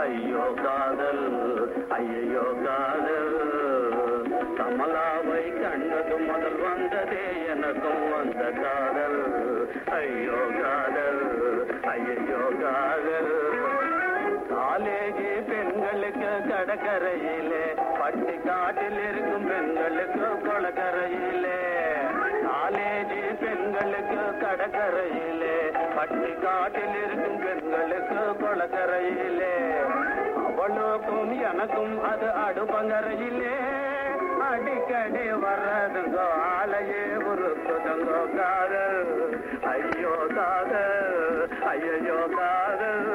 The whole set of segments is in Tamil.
ஐயோ காதல் ஐயோ காதல் கமலாவை கண்டது முதல் வந்ததே எனக்கும் வந்த காதல் ஐயோ காதல் ஐயோ காதல் காலேஜ் பெண்களுக்கு கடற்கரையிலே பட்டி காட்டில் இருக்கும் பெண்களுக்கு கொளக்கரையிலே காலேஜ் பெண்களுக்கு கடற்கரையிலே பட்டி காட்டில் இருக்கும் பெண்களுக்கு கொளக்கரையிலே அவளுக்கும் எனக்கும் அது அடுப்பங்கரையிலே அடிக்கடி வர்றதுங்கோ ஆலையே உருக்குதுங்கோ காதல் ஐயோ காதல் ஐயோ காதல்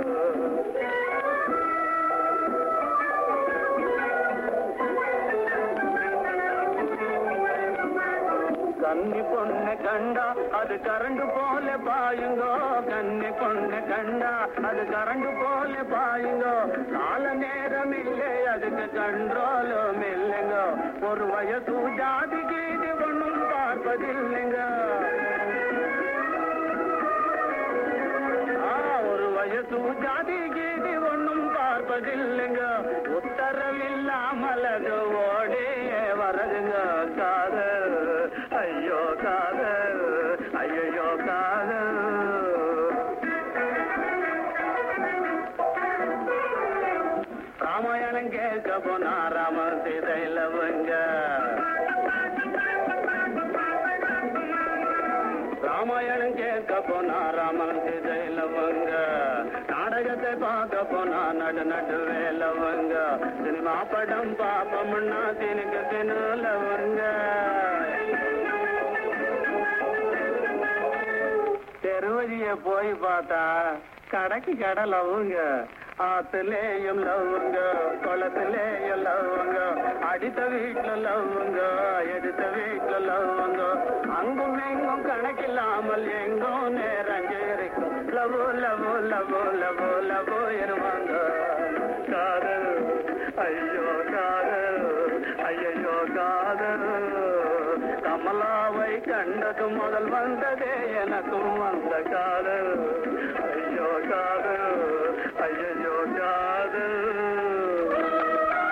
கன்னி பொண்ணு கண்டா அது கரண்டு போல பாயுங்கோ கன்னி பொண்ணு கண்டா அது கரண்டு போல பாயுங்கோ கால நேரம் இல்லை அதுக்கு கண்ட்ரோலும் இல்லைங்க ஒரு வயசு ஜாதி கீதி ஒண்ணும் பார்ப்பதில்லைங்க ஆ, ஒரு வயசு ஜாதி கீதி ஒண்ணும் பார்ப்பதில்லைங்க உத்தரவில்லாமல் அது ஓடியே வரதுங்க காதல் ஐயோ காதல் ஐயோ காதல் ராமாயணம் கேட்க போனா ராம சீதையிலவங்க ராமாயணம் கேட்க போனா ராமன் சீதையிலவங்க நாடகத்தை பார்க்க போனா நடு நடு வேலவங்க சினிமா படம் பாப்போம்னா தினுக்கு தினுலவங்க தெருவழிய போய் பார்த்தா கடைக்கு கடை லவ்வுங்க ஆத்துலேயும் லவ்வுங்க குளத்துலேயும் லவ்வுங்க அடித்த வீட்டுல லவ்வுங்க எடுத்த வீட்டுல லவ்வுங்க அங்கும் எங்கும் கணக்கில்லாமல் எங்கும் நேரஞ்சிருக்கும் love love love love love இருவாங்க காதல் ஐயோ காதல் ஐயோ காதல் கமலாவை கண்டது முதல் வந்ததே எனக்கும் வந்த காதல் ஐயோ காதல் ஐயோ காதல்